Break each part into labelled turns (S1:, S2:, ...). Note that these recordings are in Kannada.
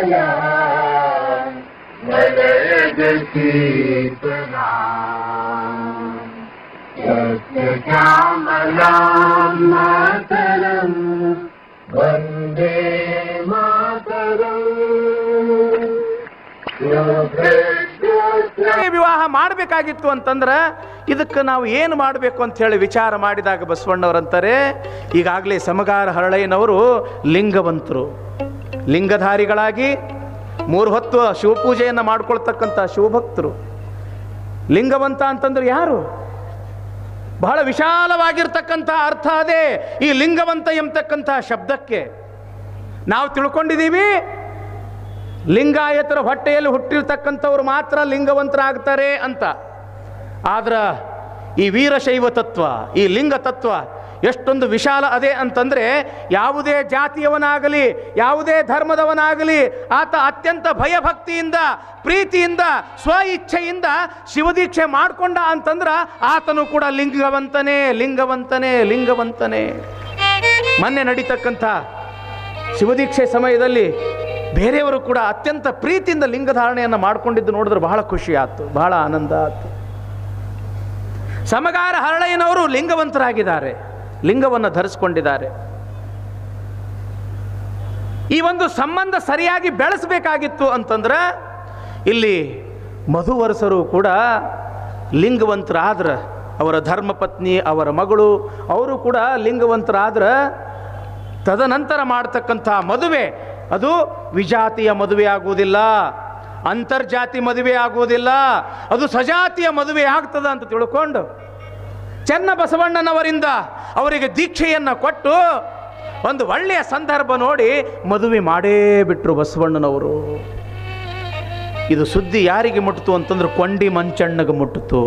S1: वलयज शीतला श्यामलां मातरं वन्दे मातरम्
S2: ಈ ವಿವಾಹ ಮಾಡಬೇಕಾಗಿತ್ತು ಅಂತಂದ್ರೆ ಇದಕ್ಕೆ ನಾವು ಏನು ಮಾಡಬೇಕು ಅಂತ ಹೇಳಿ ವಿಚಾರ ಮಾಡಿದಾಗ ಬಸವಣ್ಣವರಂತಾರೆ ಈಗಾಗಲೇ ಸಮಗಾರ ಹರಳಯ್ಯನವರು ಲಿಂಗವಂತರು ಲಿಂಗಧಾರಿಗಳಾಗಿ ಮೂರು ಹೊತ್ತು ಶಿವಪೂಜೆಯನ್ನು ಮಾಡ್ಕೊಳ್ತಕ್ಕಂಥ ಶಿವಭಕ್ತರು ಲಿಂಗವಂತ ಅಂತಂದ್ರೆ ಯಾರು ಬಹಳ ವಿಶಾಲವಾಗಿರ್ತಕ್ಕಂಥ ಅರ್ಥ ಅದೇ ಈ ಲಿಂಗವಂತ ಎಂಬತಕ್ಕಂಥ ಶಬ್ದಕ್ಕೆ ನಾವು ತಿಳ್ಕೊಂಡಿದ್ದೀವಿ ಲಿಂಗಾಯತರ ಹೊಟ್ಟೆಯಲ್ಲಿ ಹುಟ್ಟಿರ್ತಕ್ಕಂಥವ್ರು ಮಾತ್ರ ಲಿಂಗವಂತರಾಗ್ತಾರೆ ಅಂತ ಆದ್ರೆ ಈ ವೀರಶೈವ ತತ್ವ ಈ ಲಿಂಗ ತತ್ವ ಎಷ್ಟೊಂದು ವಿಶಾಲ ಅದೇ ಅಂತಂದ್ರೆ ಯಾವುದೇ ಜಾತಿಯವನಾಗಲಿ ಯಾವುದೇ ಧರ್ಮದವನಾಗಲಿ ಆತ ಅತ್ಯಂತ ಭಯಭಕ್ತಿಯಿಂದ ಪ್ರೀತಿಯಿಂದ ಸ್ವ ಇಚ್ಛೆಯಿಂದ ಶಿವದೀಕ್ಷೆ ಮಾಡ್ಕೊಂಡ ಅಂತಂದ್ರ ಆತನು ಕೂಡ ಲಿಂಗವಂತನೇ ಲಿಂಗವಂತನೇ ಲಿಂಗವಂತನೇ ಮೊನ್ನೆ ನಡೀತಕ್ಕಂಥ ಶಿವದೀಕ್ಷೆ ಸಮಯದಲ್ಲಿ ಬೇರೆಯವರು ಕೂಡ ಅತ್ಯಂತ ಪ್ರೀತಿಯಿಂದ ಲಿಂಗಧಾರಣೆಯನ್ನು ಮಾಡಿಕೊಂಡಿದ್ದು ನೋಡಿದ್ರೆ ಬಹಳ ಖುಷಿ ಆಯ್ತು ಬಹಳ ಆನಂದ ಆಯ್ತು ಸಮಗಾರ ಹರಳಯ್ಯನವರು ಲಿಂಗವಂತರಾಗಿದ್ದಾರೆ ಲಿಂಗವನ್ನು ಧರಿಸ್ಕೊಂಡಿದ್ದಾರೆ ಈ ಒಂದು ಸಂಬಂಧ ಸರಿಯಾಗಿ ಬೆಳೆಸಬೇಕಾಗಿತ್ತು ಅಂತಂದ್ರೆ ಇಲ್ಲಿ ಮಧುವರಸರು ಕೂಡ ಲಿಂಗವಂತರಾದ್ರ ಅವರ ಧರ್ಮಪತ್ನಿ ಅವರ ಮಗಳು ಅವರು ಕೂಡ ಲಿಂಗವಂತರಾದ್ರ ತದನಂತರ ಮಾಡ್ತಕ್ಕಂಥ ಮದುವೆ ಅದು ವಿಜಾತಿಯ ಮದುವೆ ಆಗುವುದಿಲ್ಲ ಅಂತರ್ಜಾತಿ ಮದುವೆ ಆಗುವುದಿಲ್ಲ ಅದು ಸಜಾತಿಯ ಮದುವೆ ಆಗ್ತದ ಅಂತ ತಿಳ್ಕೊಂಡು ಚೆನ್ನ ಬಸವಣ್ಣನವರಿಂದ ಅವರಿಗೆ ದೀಕ್ಷೆಯನ್ನು ಕೊಟ್ಟು ಒಂದು ಒಳ್ಳೆಯ ಸಂದರ್ಭ ನೋಡಿ ಮದುವೆ ಮಾಡೇ ಬಿಟ್ರು ಬಸವಣ್ಣನವರು ಇದು ಸುದ್ದಿ ಯಾರಿಗೆ ಮುಟ್ಟಿತು ಅಂತಂದ್ರೆ ಕೊಂಡಿ ಮಂಚಣ್ಣಗೆ ಮುಟ್ಟಿತು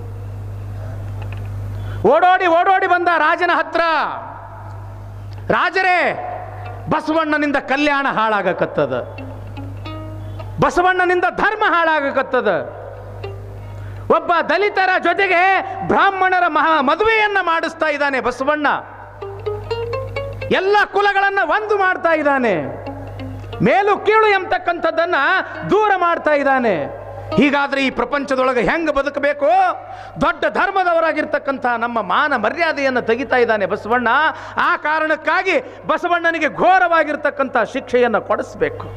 S2: ಓಡೋಡಿ ಓಡೋಡಿ ಬಂದ ರಾಜನ ಹತ್ರ ರಾಜರೇ ಬಸವಣ್ಣನಿಂದ ಕಲ್ಯಾಣ ಹಾಳಾಗಕತ್ತದ ಬಸವಣ್ಣನಿಂದ ಧರ್ಮ ಹಾಳಾಗಕತ್ತದ ಒಬ್ಬ ದಲಿತರ ಜೊತೆಗೆ ಬ್ರಾಹ್ಮಣರ ಮಹಾ ಮದುವೆಯನ್ನ ಮಾಡಿಸ್ತಾ ಇದ್ದಾನೆ ಬಸವಣ್ಣ ಎಲ್ಲ ಕುಲಗಳನ್ನ ಒಂದು ಮಾಡ್ತಾ ಇದ್ದಾನೆ ಮೇಲು ಕೀಳು ಎಂಬತಕ್ಕಂಥದ್ದನ್ನ ದೂರ ಮಾಡ್ತಾ ಇದ್ದಾನೆ ಹೀಗಾದ್ರೆ ಈ ಪ್ರಪಂಚದೊಳಗೆ ಹೆಂಗೆ ಬದುಕಬೇಕು ದೊಡ್ಡ ಧರ್ಮದವರಾಗಿರ್ತಕ್ಕಂಥ ನಮ್ಮ ಮಾನ ಮರ್ಯಾದೆಯನ್ನು ತೆಗಿತಾ ಇದ್ದಾನೆ ಬಸವಣ್ಣ ಆ ಕಾರಣಕ್ಕಾಗಿ ಬಸವಣ್ಣನಿಗೆ ಘೋರವಾಗಿರ್ತಕ್ಕಂಥ ಶಿಕ್ಷೆಯನ್ನು ಕೊಡಿಸ್ಬೇಕು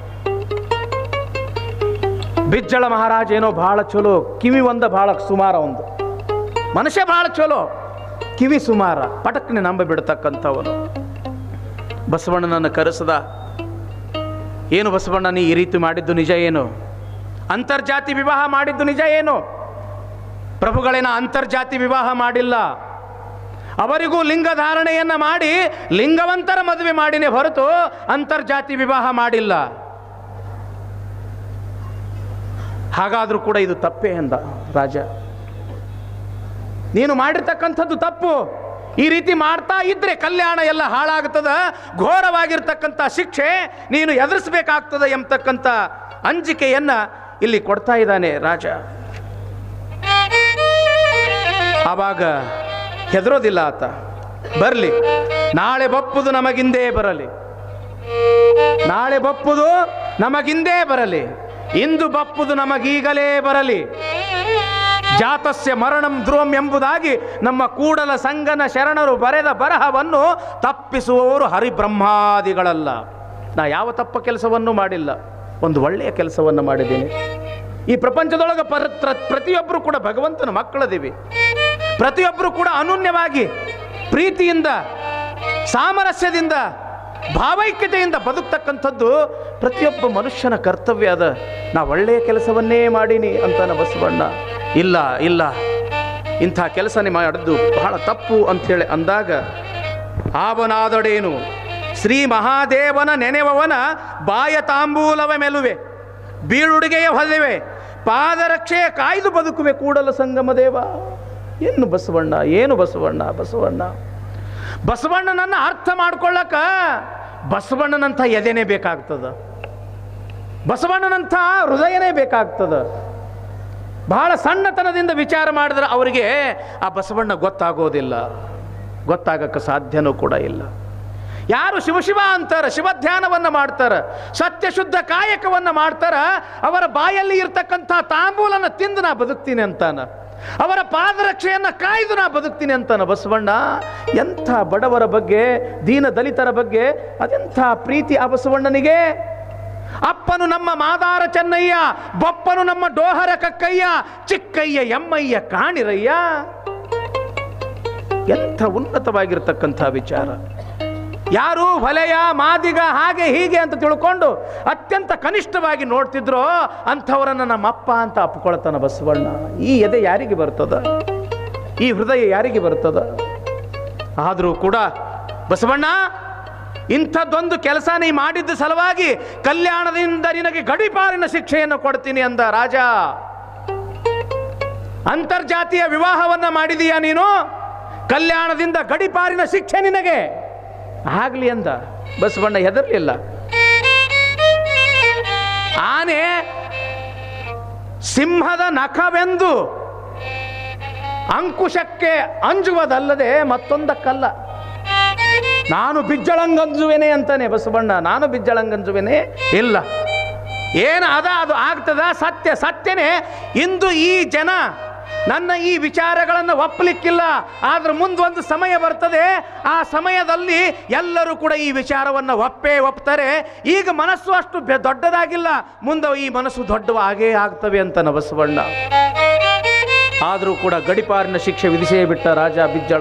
S2: ಬಿಜ್ಜಳ ಮಹಾರಾಜ ಏನೋ ಬಹಳ ಚಲೋ ಕಿವಿ ಒಂದ ಬಹಳ ಸುಮಾರ ಒಂದು ಮನುಷ್ಯ ಬಹಳ ಚಲೋ ಕಿವಿ ಸುಮಾರ ಪಟಕ್ನೆ ನಂಬ ಬಿಡ್ತಕ್ಕಂಥವನು ಬಸವಣ್ಣನನ್ನು ಕರೆಸದ ಏನು ಬಸವಣ್ಣ ನೀ ಈ ರೀತಿ ಮಾಡಿದ್ದು ನಿಜ ಏನು ಅಂತರ್ಜಾತಿ ವಿವಾಹ ಮಾಡಿದ್ದು ನಿಜ ಏನು ಪ್ರಭುಗಳೇನ ಅಂತರ್ಜಾತಿ ವಿವಾಹ ಮಾಡಿಲ್ಲ ಅವರಿಗೂ ಲಿಂಗ ಧಾರಣೆಯನ್ನ ಮಾಡಿ ಲಿಂಗವಂತರ ಮದುವೆ ಮಾಡಿನೇ ಹೊರತು ಅಂತರ್ಜಾತಿ ವಿವಾಹ ಮಾಡಿಲ್ಲ ಹಾಗಾದರೂ ಕೂಡ ಇದು ತಪ್ಪೇ ಎಂದ ರಾಜ ನೀನು ಮಾಡಿರ್ತಕ್ಕಂಥದ್ದು ತಪ್ಪು ಈ ರೀತಿ ಮಾಡ್ತಾ ಇದ್ರೆ ಕಲ್ಯಾಣ ಎಲ್ಲ ಹಾಳಾಗ್ತದ ಘೋರವಾಗಿರ್ತಕ್ಕಂಥ ಶಿಕ್ಷೆ ನೀನು ಎದುರಿಸಬೇಕಾಗ್ತದ ಎಂಬತಕ್ಕಂಥ ಅಂಜಿಕೆಯನ್ನ ಇಲ್ಲಿ ಕೊಡ್ತಾ ಇದ್ದಾನೆ ರಾಜ ಆವಾಗ ಹೆದರೋದಿಲ್ಲ ಆತ ಬರಲಿ ನಾಳೆ ಬಪ್ಪುದು ನಮಗಿಂದೇ ಬರಲಿ ನಾಳೆ ಬಪ್ಪುದು ನಮಗಿಂದೇ ಬರಲಿ ಇಂದು ಬಪ್ಪುದು ನಮಗೀಗಲೇ ಬರಲಿ ಜಾತಸ್ಯ ಮರಣಂ ಧ್ರುವಂ ಎಂಬುದಾಗಿ ನಮ್ಮ ಕೂಡಲ ಸಂಗನ ಶರಣರು ಬರೆದ ಬರಹವನ್ನು ತಪ್ಪಿಸುವವರು ಹರಿಬ್ರಹ್ಮಾದಿಗಳಲ್ಲ ನಾ ಯಾವ ತಪ್ಪ ಕೆಲಸವನ್ನು ಮಾಡಿಲ್ಲ ಒಂದು ಒಳ್ಳೆಯ ಕೆಲಸವನ್ನು ಮಾಡಿದ್ದೀನಿ ಈ ಪ್ರಪಂಚದೊಳಗೆ ಪರ ಪ್ರ- ಪ್ರತಿಯೊಬ್ಬರು ಕೂಡ ಭಗವಂತನ ಮಕ್ಕಳದಿವಿ ಪ್ರತಿಯೊಬ್ಬರು ಕೂಡ ಅನೂನ್ಯವಾಗಿ ಪ್ರೀತಿಯಿಂದ ಸಾಮರಸ್ಯದಿಂದ ಭಾವೈಕ್ಯತೆಯಿಂದ ಬದುಕ್ತಕ್ಕಂಥದ್ದು ಪ್ರತಿಯೊಬ್ಬ ಮನುಷ್ಯನ ಕರ್ತವ್ಯ ಅದ ನಾ ಒಳ್ಳೆಯ ಕೆಲಸವನ್ನೇ ಮಾಡೀನಿ ಅಂತಾನ ಬಸವಣ್ಣ ಇಲ್ಲ ಇಲ್ಲ ಇಂಥ ಕೆಲಸನೇ ಮಾಡಿದ್ದು ಬಹಳ ತಪ್ಪು ಅಂಥೇಳಿ ಅಂದಾಗ ಆವನಾದೊಡೇನು ಶ್ರೀ ಮಹಾದೇವನ ನೆನೆವವನ ಬಾಯ ತಾಂಬೂಲವ ಮೆಲುವೆ ಬೀಳುಡಿಗೆಯ ಹೊಲಿವೆ ಪಾದರಕ್ಷೆ ಕಾಯ್ದು ಬದುಕುವೆ ಕೂಡಲ ಸಂಗಮ ದೇವ ಏನು ಬಸವಣ್ಣ ಏನು ಬಸವಣ್ಣ ಬಸವಣ್ಣ ಬಸವಣ್ಣನನ್ನ ಅರ್ಥ ಮಾಡ್ಕೊಳ್ಳಕ ಬಸವಣ್ಣನಂಥ ಎದೆನೇ ಬೇಕಾಗ್ತದ ಬಸವಣ್ಣನಂಥ ಹೃದಯನೇ ಬೇಕಾಗ್ತದ ಬಹಳ ಸಣ್ಣತನದಿಂದ ವಿಚಾರ ಮಾಡಿದ್ರೆ ಅವರಿಗೆ ಆ ಬಸವಣ್ಣ ಗೊತ್ತಾಗೋದಿಲ್ಲ ಗೊತ್ತಾಗಕ್ಕೆ ಸಾಧ್ಯನೂ ಕೂಡ ಇಲ್ಲ ಯಾರು ಶಿವಶಿವ ಅಂತಾರ ಶಿವಧ್ಯಾನವನ್ನು ಮಾಡ್ತಾರ ಸತ್ಯಶುದ್ಧ ಕಾಯಕವನ್ನು ಮಾಡ್ತಾರ ಅವರ ಬಾಯಲ್ಲಿ ಇರ್ತಕ್ಕಂಥ ತಾಂಬೂಲನ ತಿಂದು ನಾ ಬದುಕ್ತೀನಿ ಅಂತಾನ ಅವರ ಪಾದರಕ್ಷೆಯನ್ನು ಕಾಯ್ದು ನಾ ಬದುಕ್ತೀನಿ ಅಂತಾನ ಬಸವಣ್ಣ ಎಂಥ ಬಡವರ ಬಗ್ಗೆ ದೀನ ದಲಿತರ ಬಗ್ಗೆ ಅದೆಂಥ ಪ್ರೀತಿ ಆ ಬಸವಣ್ಣನಿಗೆ ಅಪ್ಪನು ನಮ್ಮ ಮಾದಾರ ಚೆನ್ನಯ್ಯ ಬಪ್ಪನು ನಮ್ಮ ಡೋಹರ ಕಕ್ಕಯ್ಯ ಚಿಕ್ಕಯ್ಯ ಎಮ್ಮಯ್ಯ ಕಾಣಿರಯ್ಯ ಎಂಥ ಉನ್ನತವಾಗಿರ್ತಕ್ಕಂಥ ವಿಚಾರ ಯಾರು ಹೊಲೆಯ ಮಾದಿಗ ಹಾಗೆ ಹೀಗೆ ಅಂತ ತಿಳ್ಕೊಂಡು ಅತ್ಯಂತ ಕನಿಷ್ಠವಾಗಿ ನೋಡ್ತಿದ್ರೋ ಅಂಥವರನ್ನು ನಮ್ಮಪ್ಪ ಅಂತ ಅಪ್ಕೊಳ್ತಾನ ಬಸವಣ್ಣ ಈ ಎದೆ ಯಾರಿಗೆ ಬರ್ತದ ಈ ಹೃದಯ ಯಾರಿಗೆ ಬರ್ತದ ಆದರೂ ಕೂಡ ಬಸವಣ್ಣ ಇಂಥದ್ದೊಂದು ಕೆಲಸ ನೀ ಮಾಡಿದ್ದ ಸಲುವಾಗಿ ಕಲ್ಯಾಣದಿಂದ ನಿನಗೆ ಗಡಿಪಾರಿನ ಶಿಕ್ಷೆಯನ್ನು ಕೊಡ್ತೀನಿ ಅಂದ ರಾಜ ಅಂತರ್ಜಾತೀಯ ವಿವಾಹವನ್ನ ಮಾಡಿದೀಯ ನೀನು ಕಲ್ಯಾಣದಿಂದ ಗಡಿಪಾರಿನ ಶಿಕ್ಷೆ ನಿನಗೆ ಆಗ್ಲಿ ಅಂದ ಬಸವಣ್ಣ ಹೆದರ್ಲಿಲ್ಲ ಆನೆ ಸಿಂಹದ ನಖವೆಂದು ಅಂಕುಶಕ್ಕೆ ಅಂಜುವುದಲ್ಲದೆ ಮತ್ತೊಂದಕ್ಕಲ್ಲ ನಾನು ಬಿಜ್ಜಳಂಗಂಜುವೆನೆ ಅಂತಾನೆ ಬಸವಣ್ಣ ನಾನು ಬಿಜ್ಜಳಂಗಂಜುವೆನೆ ಇಲ್ಲ ಏನು ಅದ ಅದು ಆಗ್ತದ ಸತ್ಯ ಸತ್ಯನೇ ಇಂದು ಈ ಜನ ನನ್ನ ಈ ವಿಚಾರಗಳನ್ನು ಒಪ್ಪಲಿಕ್ಕಿಲ್ಲ ಆದ್ರೆ ಮುಂದೊಂದು ಸಮಯ ಬರ್ತದೆ ಆ ಸಮಯದಲ್ಲಿ ಎಲ್ಲರೂ ಕೂಡ ಈ ವಿಚಾರವನ್ನು ಒಪ್ಪೇ ಒಪ್ತಾರೆ ಈಗ ಮನಸ್ಸು ಅಷ್ಟು ಬೆ- ದೊಡ್ಡದಾಗಿಲ್ಲ ಮುಂದೆ ಈ ಮನಸ್ಸು ದೊಡ್ಡವಾಗೇ ಆಗ್ತವೆ ಅಂತ ಬಸವಣ್ಣ ಆದರೂ ಕೂಡ ಗಡಿಪಾರಿನ ಶಿಕ್ಷೆ ವಿಧಿಸೇ ಬಿಟ್ಟ ರಾಜ ಬಿಜ್ಜಳ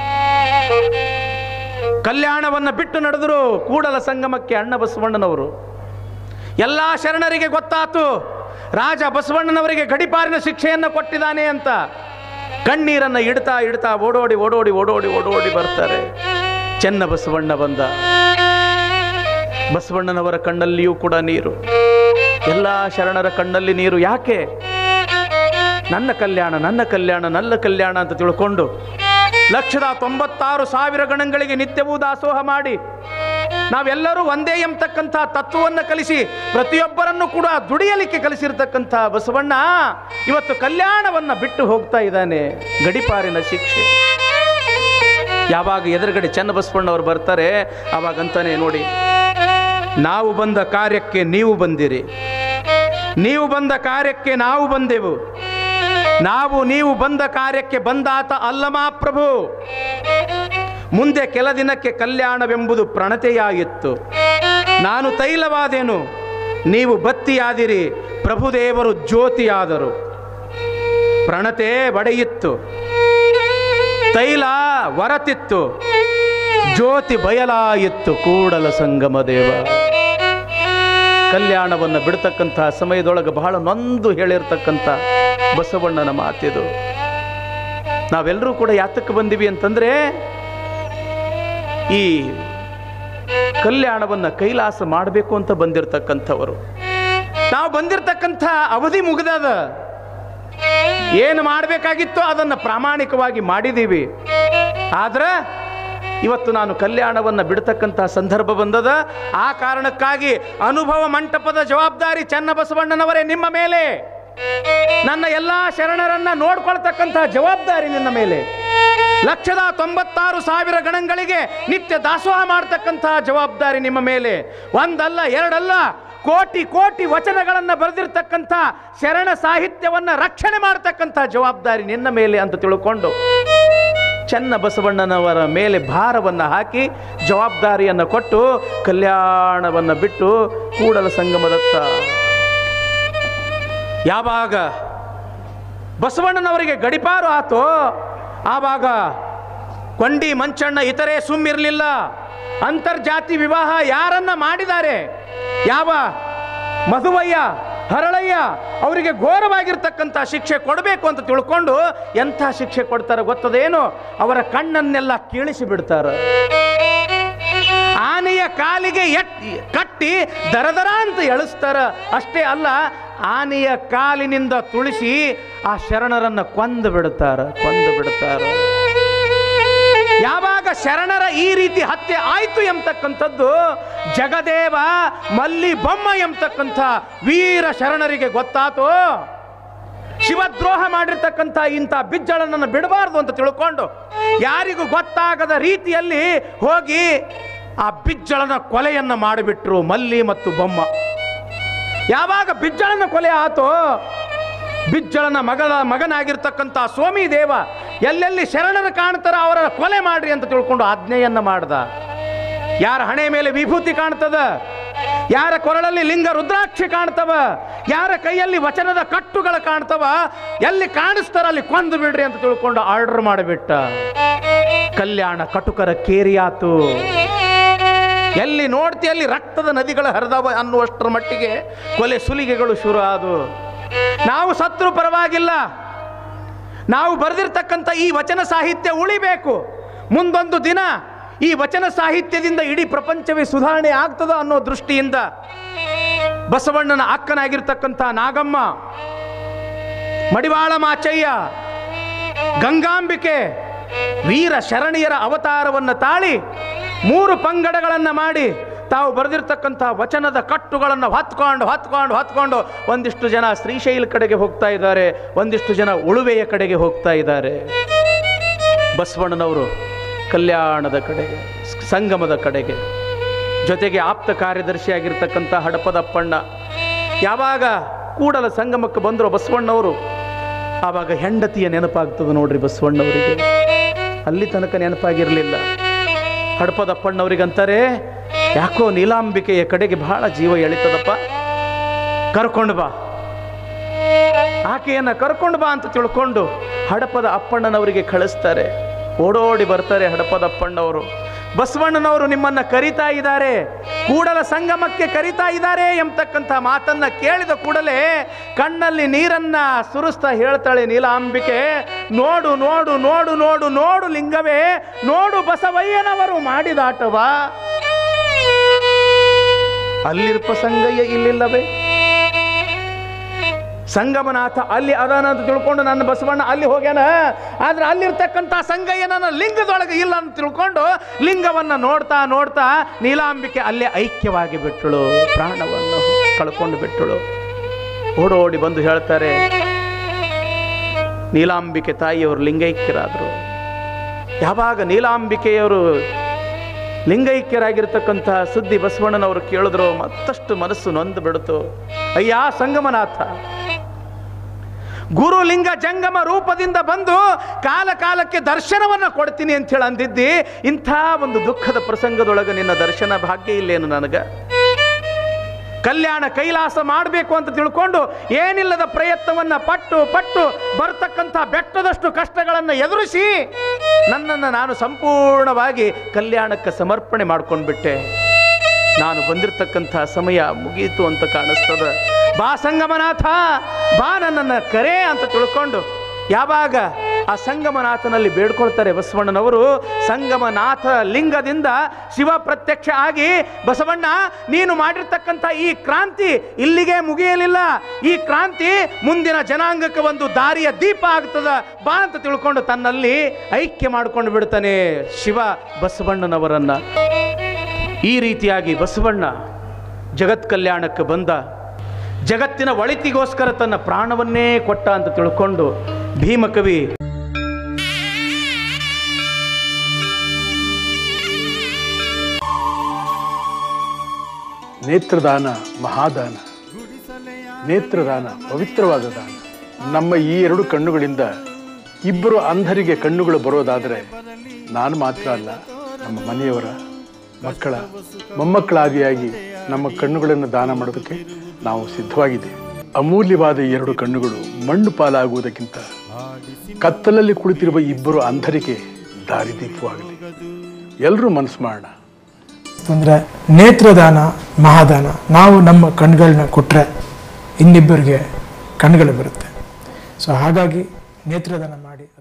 S2: ಕಲ್ಯಾಣವನ್ನು ಬಿಟ್ಟು ನಡೆದರು ಕೂಡಲ ಸಂಗಮಕ್ಕೆ ಅಣ್ಣ ಬಸವಣ್ಣನವರು ಎಲ್ಲ ಶರಣರಿಗೆ ಗೊತ್ತಾತು ರಾಜ ಬಸವಣ್ಣನವರಿಗೆ ಗಡಿಪಾರಿನ ಶಿಕ್ಷೆಯನ್ನು ಕೊಟ್ಟಿದ್ದಾನೆ ಅಂತ ಕಣ್ಣೀರನ್ನು ಇಡ್ತಾ ಇಡ್ತಾ ಓಡೋಡಿ ಓಡೋಡಿ ಓಡೋಡಿ ಓಡೋಡಿ ಬರ್ತಾರೆ ಚೆನ್ನ ಬಸವಣ್ಣ ಬಂದ ಬಸವಣ್ಣನವರ ಕಣ್ಣಲ್ಲಿಯೂ ಕೂಡ ನೀರು ಎಲ್ಲ ಶರಣರ ಕಣ್ಣಲ್ಲಿ ನೀರು ಯಾಕೆ ನನ್ನ ಕಲ್ಯಾಣ ನನ್ನ ಕಲ್ಯಾಣ ನನ್ನ ಕಲ್ಯಾಣ ಅಂತ ತಿಳ್ಕೊಂಡು ಲಕ್ಷದ ತೊಂಬತ್ತಾರು ಸಾವಿರ ಗಣಗಳಿಗೆ ನಿತ್ಯವೂ ದಾಸೋಹ ಮಾಡಿ ನಾವೆಲ್ಲರೂ ಒಂದೇ ಎಂಬತಕ್ಕಂಥ ತತ್ವವನ್ನು ಕಲಿಸಿ ಪ್ರತಿಯೊಬ್ಬರನ್ನು ಕೂಡ ದುಡಿಯಲಿಕ್ಕೆ ಕಲಿಸಿರ್ತಕ್ಕಂಥ ಬಸವಣ್ಣ ಇವತ್ತು ಕಲ್ಯಾಣವನ್ನು ಬಿಟ್ಟು ಹೋಗ್ತಾ ಇದ್ದಾನೆ ಗಡಿಪಾರಿನ ಶಿಕ್ಷೆ ಯಾವಾಗ ಎದುರುಗಡೆ ಚನ್ನಬಸವಣ್ಣವ್ರು ಬರ್ತಾರೆ ಆವಾಗಂತಾನೆ ನೋಡಿ ನಾವು ಬಂದ ಕಾರ್ಯಕ್ಕೆ ನೀವು ಬಂದಿರಿ ನೀವು ಬಂದ ಕಾರ್ಯಕ್ಕೆ ನಾವು ಬಂದೆವು ನಾವು ನೀವು ಬಂದ ಕಾರ್ಯಕ್ಕೆ ಬಂದಾತ ಅಲ್ಲಮಾ ಪ್ರಭು ಮುಂದೆ ಕೆಲ ದಿನಕ್ಕೆ ಕಲ್ಯಾಣವೆಂಬುದು ಪ್ರಣತೆಯಾಗಿತ್ತು ನಾನು ತೈಲವಾದೆನು ನೀವು ಬತ್ತಿಯಾದಿರಿ ಪ್ರಭುದೇವರು ಜ್ಯೋತಿಯಾದರು ಪ್ರಣತೆ ಬಡೆಯಿತ್ತು ತೈಲ ಹೊರತಿತ್ತು ಜ್ಯೋತಿ ಬಯಲಾಯಿತ್ತು ಕೂಡಲ ಸಂಗಮ ದೇವ ಕಲ್ಯಾಣವನ್ನು ಬಿಡ್ತಕ್ಕಂಥ ಸಮಯದೊಳಗೆ ಬಹಳ ನೊಂದು ಹೇಳಿರ್ತಕ್ಕಂಥ ಬಸವಣ್ಣನ ಮಾತಿದು ನಾವೆಲ್ಲರೂ ಕೂಡ ಯಾತಕ್ಕೆ ಬಂದಿವಿ ಅಂತಂದ್ರೆ ಈ ಕಲ್ಯಾಣವನ್ನು ಕೈಲಾಸ ಮಾಡಬೇಕು ಅಂತ ಬಂದಿರತಕ್ಕಂಥವರು ನಾವು ಬಂದಿರತಕ್ಕಂಥ ಅವಧಿ ಮುಗ್ದದ ಏನು ಮಾಡಬೇಕಾಗಿತ್ತೋ ಅದನ್ನು ಪ್ರಾಮಾಣಿಕವಾಗಿ ಮಾಡಿದ್ದೀವಿ ಆದ್ರೆ ಇವತ್ತು ನಾನು ಕಲ್ಯಾಣವನ್ನು ಬಿಡ್ತಕ್ಕಂಥ ಸಂದರ್ಭ ಬಂದದ ಆ ಕಾರಣಕ್ಕಾಗಿ ಅನುಭವ ಮಂಟಪದ ಜವಾಬ್ದಾರಿ ಚನ್ನಬಸವಣ್ಣನವರೇ ನಿಮ್ಮ ಮೇಲೆ ನನ್ನ ಎಲ್ಲ ಶರಣರನ್ನ ನೋಡ್ಕೊಳ್ತಕ್ಕಂಥ ಜವಾಬ್ದಾರಿ ನಿನ್ನ ಮೇಲೆ ಲಕ್ಷದ ತೊಂಬತ್ತಾರು ಸಾವಿರ ಗಣಗಳಿಗೆ ನಿತ್ಯ ದಾಸೋಹ ಮಾಡ್ತಕ್ಕಂಥ ಜವಾಬ್ದಾರಿ ನಿಮ್ಮ ಮೇಲೆ ಒಂದಲ್ಲ ಎರಡಲ್ಲ ಕೋಟಿ ಕೋಟಿ ವಚನಗಳನ್ನು ಬರೆದಿರ್ತಕ್ಕಂಥ ಶರಣ ಸಾಹಿತ್ಯವನ್ನ ರಕ್ಷಣೆ ಮಾಡ್ತಕ್ಕಂಥ ಜವಾಬ್ದಾರಿ ನಿನ್ನ ಮೇಲೆ ಅಂತ ತಿಳ್ಕೊಂಡು ಚೆನ್ನ ಬಸವಣ್ಣನವರ ಮೇಲೆ ಭಾರವನ್ನು ಹಾಕಿ ಜವಾಬ್ದಾರಿಯನ್ನು ಕೊಟ್ಟು ಕಲ್ಯಾಣವನ್ನು ಬಿಟ್ಟು ಕೂಡಲ ಸಂಗಮದತ್ತ ಯಾವಾಗ ಬಸವಣ್ಣನವರಿಗೆ ಗಡಿಪಾರು ಆತೋ ಆವಾಗ ಕೊಂಡಿ ಮಂಚಣ್ಣ ಇತರೆ ಸುಮ್ಮಿರಲಿಲ್ಲ ಅಂತರ್ಜಾತಿ ವಿವಾಹ ಯಾರನ್ನ ಮಾಡಿದ್ದಾರೆ ಯಾವ ಮಧುವಯ್ಯ ಹರಳಯ್ಯ ಅವರಿಗೆ ಘೋರವಾಗಿರ್ತಕ್ಕಂಥ ಶಿಕ್ಷೆ ಕೊಡಬೇಕು ಅಂತ ತಿಳ್ಕೊಂಡು ಎಂಥ ಶಿಕ್ಷೆ ಕೊಡ್ತಾರೆ ಗೊತ್ತದೇನು ಅವರ ಕಣ್ಣನ್ನೆಲ್ಲ ಕೀಳಿಸಿ ಬಿಡ್ತಾರೆ ಆನೆಯ ಕಾಲಿಗೆ ಎಟ್ ಕಟ್ಟಿ ದರದರ ಅಂತ ಎಳಿಸ್ತಾರ ಅಷ್ಟೇ ಅಲ್ಲ ಆನೆಯ ಕಾಲಿನಿಂದ ತುಳಿಸಿ ಆ ಶರಣರನ್ನ ಕೊಂದು ಬಿಡ್ತಾರ ಕೊಂದು ಬಿಡ್ತಾರ ಯಾವಾಗ ಶರಣರ ಈ ರೀತಿ ಹತ್ಯೆ ಆಯ್ತು ಎಂಬತಕ್ಕಂಥದ್ದು ಜಗದೇವ ಮಲ್ಲಿ ಬೊಮ್ಮ ಎಂಬತಕ್ಕಂಥ ವೀರ ಶರಣರಿಗೆ ಗೊತ್ತಾತೋ ಶಿವದ್ರೋಹ ಮಾಡಿರ್ತಕ್ಕಂಥ ಇಂಥ ಬಿಜ್ಜಳನನ್ನು ಬಿಡಬಾರ್ದು ಅಂತ ತಿಳ್ಕೊಂಡು ಯಾರಿಗೂ ಗೊತ್ತಾಗದ ರೀತಿಯಲ್ಲಿ ಹೋಗಿ ಆ ಬಿಜ್ಜಳನ ಕೊಲೆಯನ್ನ ಮಾಡಿಬಿಟ್ರು ಮಲ್ಲಿ ಮತ್ತು ಬೊಮ್ಮ ಯಾವಾಗ ಬಿಜ್ಜಳನ ಕೊಲೆ ಆತೋ ಬಿಜ್ಜಳನ ಮಗಳ ಮಗನಾಗಿರ್ತಕ್ಕಂಥ ಸ್ವಾಮಿ ದೇವ ಎಲ್ಲೆಲ್ಲಿ ಶರಣರು ಕಾಣ್ತಾರ ಅವರ ಕೊಲೆ ಮಾಡ್ರಿ ಅಂತ ತಿಳ್ಕೊಂಡು ಆಜ್ಞೆಯನ್ನ ಮಾಡ್ದ ಯಾರ ಹಣೆ ಮೇಲೆ ವಿಭೂತಿ ಕಾಣ್ತದ ಯಾರ ಕೊರಳಲ್ಲಿ ಲಿಂಗ ರುದ್ರಾಕ್ಷಿ ಕಾಣ್ತವ ಯಾರ ಕೈಯಲ್ಲಿ ವಚನದ ಕಟ್ಟುಗಳು ಕಾಣ್ತವ ಎಲ್ಲಿ ಕಾಣಿಸ್ತಾರ ಅಲ್ಲಿ ಕೊಂದು ಬಿಡ್ರಿ ಅಂತ ತಿಳ್ಕೊಂಡು ಆರ್ಡರ್ ಮಾಡಿಬಿಟ್ಟ ಕಲ್ಯಾಣ ಕಟುಕರ ಕೇರಿಯಾತು ಎಲ್ಲಿ ನೋಡ್ತಿ ಅಲ್ಲಿ ರಕ್ತದ ನದಿಗಳ ಹರಿದವ ಅನ್ನುವಷ್ಟರ ಮಟ್ಟಿಗೆ ಕೊಲೆ ಸುಲಿಗೆಗಳು ಶುರು ಆದವು ನಾವು ಸತ್ರು ಪರವಾಗಿಲ್ಲ ನಾವು ಬರೆದಿರ್ತಕ್ಕಂಥ ಈ ವಚನ ಸಾಹಿತ್ಯ ಉಳಿಬೇಕು ಮುಂದೊಂದು ದಿನ ಈ ವಚನ ಸಾಹಿತ್ಯದಿಂದ ಇಡೀ ಪ್ರಪಂಚವೇ ಸುಧಾರಣೆ ಆಗ್ತದ ಅನ್ನೋ ದೃಷ್ಟಿಯಿಂದ ಬಸವಣ್ಣನ ಅಕ್ಕನಾಗಿರ್ತಕ್ಕಂಥ ನಾಗಮ್ಮ ಮಡಿವಾಳ ಮಾಚಯ್ಯ ಗಂಗಾಂಬಿಕೆ ವೀರ ಶರಣಿಯರ ಅವತಾರವನ್ನು ತಾಳಿ ಮೂರು ಪಂಗಡಗಳನ್ನು ಮಾಡಿ ತಾವು ಬರೆದಿರ್ತಕ್ಕಂಥ ವಚನದ ಕಟ್ಟುಗಳನ್ನು ಹೊತ್ಕೊಂಡು ಹೊತ್ಕೊಂಡು ಹೊತ್ಕೊಂಡು ಒಂದಿಷ್ಟು ಜನ ಶ್ರೀಶೈಲ ಕಡೆಗೆ ಹೋಗ್ತಾ ಇದ್ದಾರೆ ಒಂದಿಷ್ಟು ಜನ ಉಳುವೆಯ ಕಡೆಗೆ ಹೋಗ್ತಾ ಇದ್ದಾರೆ ಬಸವಣ್ಣನವರು ಕಲ್ಯಾಣದ ಕಡೆಗೆ ಸಂಗಮದ ಕಡೆಗೆ ಜೊತೆಗೆ ಆಪ್ತ ಕಾರ್ಯದರ್ಶಿಯಾಗಿರ್ತಕ್ಕಂಥ ಹಡಪದಪ್ಪಣ್ಣ ಯಾವಾಗ ಕೂಡಲ ಸಂಗಮಕ್ಕೆ ಬಂದರು ಬಸವಣ್ಣವರು ಆವಾಗ ಹೆಂಡತಿಯ ನೆನಪಾಗ್ತದೆ ನೋಡ್ರಿ ಬಸವಣ್ಣವರಿಗೆ ಅಲ್ಲಿ ತನಕ ನೆನಪಾಗಿರಲಿಲ್ಲ ಹಡಪದಪ್ಪಣ್ಣವ್ರಿಗಂತಾರೆ ಯಾಕೋ ನೀಲಾಂಬಿಕೆಯ ಕಡೆಗೆ ಬಹಳ ಜೀವ ಎಳಿತದಪ್ಪ ಕರ್ಕೊಂಡು ಬಾ ಆಕೆಯನ್ನ ಕರ್ಕೊಂಡು ಬಾ ಅಂತ ತಿಳ್ಕೊಂಡು ಹಡಪದ ಅಪ್ಪಣ್ಣನವರಿಗೆ ಕಳಿಸ್ತಾರೆ ಓಡೋಡಿ ಬರ್ತಾರೆ ಹಡಪದ ಅಪ್ಪಣ್ಣವರು ಬಸವಣ್ಣನವರು ನಿಮ್ಮನ್ನ ಕರಿತಾ ಇದ್ದಾರೆ ಕೂಡಲ ಸಂಗಮಕ್ಕೆ ಕರಿತಾ ಇದ್ದಾರೆ ಎಂಬತಕ್ಕಂಥ ಮಾತನ್ನ ಕೇಳಿದ ಕೂಡಲೇ ಕಣ್ಣಲ್ಲಿ ನೀರನ್ನ ಸುರಿಸ್ತಾ ಹೇಳ್ತಾಳೆ ನೀಲಾಂಬಿಕೆ ನೋಡು ನೋಡು ನೋಡು ನೋಡು ನೋಡು ಲಿಂಗವೇ ನೋಡು ಬಸವಯ್ಯನವರು ಮಾಡಿದಾಟವ ಅಲ್ಲಿರ್ಪ ಸಂಗಯ್ಯ ಇಲ್ಲಿಲ್ಲವೇ ಸಂಗಮನಾಥ ಅಲ್ಲಿ ಅದಾನ ಅಂತ ತಿಳ್ಕೊಂಡು ನನ್ನ ಬಸವಣ್ಣ ಅಲ್ಲಿ ಹೋಗ್ಯಾನ ಆದ್ರೆ ಅಲ್ಲಿರ್ತಕ್ಕಂಥ ಸಂಗಯ್ಯ ನನ್ನ ಲಿಂಗದೊಳಗೆ ಇಲ್ಲ ಅಂತ ತಿಳ್ಕೊಂಡು ಲಿಂಗವನ್ನ ನೋಡ್ತಾ ನೋಡ್ತಾ ನೀಲಾಂಬಿಕೆ ಅಲ್ಲೇ ಐಕ್ಯವಾಗಿ ಬಿಟ್ಟಳು ಪ್ರಾಣವನ್ನು ಕಳ್ಕೊಂಡು ಬಿಟ್ಟಳು ಓಡೋಡಿ ಬಂದು ಹೇಳ್ತಾರೆ ನೀಲಾಂಬಿಕೆ ತಾಯಿಯವರು ಲಿಂಗೈಕ್ಯರಾದರು ಯಾವಾಗ ನೀಲಾಂಬಿಕೆಯವರು ಲಿಂಗೈಕ್ಯರಾಗಿರ್ತಕ್ಕಂಥ ಸುದ್ದಿ ಬಸವಣ್ಣನವರು ಕೇಳಿದ್ರು ಮತ್ತಷ್ಟು ಮನಸ್ಸು ನೊಂದು ಬಿಡ್ತು ಅಯ್ಯ ಸಂಗಮನಾಥ ಗುರು ಲಿಂಗ ಜಂಗಮ ರೂಪದಿಂದ ಬಂದು ಕಾಲ ಕಾಲಕ್ಕೆ ದರ್ಶನವನ್ನ ಕೊಡ್ತೀನಿ ಅಂತ ಹೇಳಿ ಅಂದಿದ್ದಿ ಇಂಥ ಒಂದು ದುಃಖದ ಪ್ರಸಂಗದೊಳಗೆ ನಿನ್ನ ದರ್ಶನ ಭಾಗ್ಯ ಇಲ್ಲೇನು ನನಗ ಕಲ್ಯಾಣ ಕೈಲಾಸ ಮಾಡಬೇಕು ಅಂತ ತಿಳ್ಕೊಂಡು ಏನಿಲ್ಲದ ಪ್ರಯತ್ನವನ್ನ ಪಟ್ಟು ಪಟ್ಟು ಬರ್ತಕ್ಕಂಥ ಬೆಟ್ಟದಷ್ಟು ಕಷ್ಟಗಳನ್ನು ಎದುರಿಸಿ ನನ್ನನ್ನು ನಾನು ಸಂಪೂರ್ಣವಾಗಿ ಕಲ್ಯಾಣಕ್ಕೆ ಸಮರ್ಪಣೆ ಮಾಡ್ಕೊಂಡ್ಬಿಟ್ಟೆ ನಾನು ಬಂದಿರತಕ್ಕಂಥ ಸಮಯ ಮುಗೀತು ಅಂತ ಕಾಣಿಸ್ತದ ಬಾ ಸಂಗಮನಾಥ ಬಾ ನನ್ನನ್ನು ಕರೆ ಅಂತ ತಿಳ್ಕೊಂಡು ಯಾವಾಗ ಆ ಸಂಗಮನಾಥನಲ್ಲಿ ಬೇಡ್ಕೊಳ್ತಾರೆ ಬಸವಣ್ಣನವರು ಸಂಗಮನಾಥ ಲಿಂಗದಿಂದ ಶಿವ ಪ್ರತ್ಯಕ್ಷ ಆಗಿ ಬಸವಣ್ಣ ನೀನು ಮಾಡಿರ್ತಕ್ಕಂಥ ಈ ಕ್ರಾಂತಿ ಇಲ್ಲಿಗೆ ಮುಗಿಯಲಿಲ್ಲ ಈ ಕ್ರಾಂತಿ ಮುಂದಿನ ಜನಾಂಗಕ್ಕೆ ಒಂದು ದಾರಿಯ ದೀಪ ಆಗ್ತದ ಬಾ ಅಂತ ತಿಳ್ಕೊಂಡು ತನ್ನಲ್ಲಿ ಐಕ್ಯ ಮಾಡ್ಕೊಂಡು ಬಿಡ್ತಾನೆ ಶಿವ ಬಸವಣ್ಣನವರನ್ನ ಈ ರೀತಿಯಾಗಿ ಬಸವಣ್ಣ ಜಗತ್ ಕಲ್ಯಾಣಕ್ಕೆ ಬಂದ ಜಗತ್ತಿನ ಒಳಿತಿಗೋಸ್ಕರ ತನ್ನ ಪ್ರಾಣವನ್ನೇ ಕೊಟ್ಟ ಅಂತ ತಿಳ್ಕೊಂಡು ಭೀಮಕವಿ
S3: ನೇತ್ರದಾನ ಮಹಾದಾನ ನೇತ್ರದಾನ ಪವಿತ್ರವಾದ ದಾನ ನಮ್ಮ ಈ ಎರಡು ಕಣ್ಣುಗಳಿಂದ ಇಬ್ಬರು ಅಂಧರಿಗೆ ಕಣ್ಣುಗಳು ಬರೋದಾದರೆ ನಾನು ಮಾತ್ರ ಅಲ್ಲ ನಮ್ಮ ಮನೆಯವರ ಮಕ್ಕಳ ಮೊಮ್ಮಕ್ಕಳಾದಿಯಾಗಿ ನಮ್ಮ ಕಣ್ಣುಗಳನ್ನು ದಾನ ಮಾಡೋದಕ್ಕೆ ನಾವು ಸಿದ್ಧವಾಗಿದ್ದೇವೆ ಅಮೂಲ್ಯವಾದ ಈ ಎರಡು ಕಣ್ಣುಗಳು ಮಣ್ಣು ಪಾಲಾಗುವುದಕ್ಕಿಂತ ಕತ್ತಲಲ್ಲಿ ಕುಳಿತಿರುವ ಇಬ್ಬರು ಅಂಧರಿಗೆ ದಾರಿದೀಪವಾಗಲಿ ಎಲ್ಲರೂ ಮನಸ್ಸು ಮಾಡೋಣ
S4: ಅಂದರೆ ನೇತ್ರದಾನ ಮಹಾದಾನ ನಾವು ನಮ್ಮ ಕಣ್ಗಳನ್ನ ಕೊಟ್ಟರೆ ಇನ್ನಿಬ್ಬರಿಗೆ ಕಣ್ಗಳು ಬರುತ್ತೆ ಸೊ ಹಾಗಾಗಿ ನೇತ್ರದಾನ ಮಾಡಿ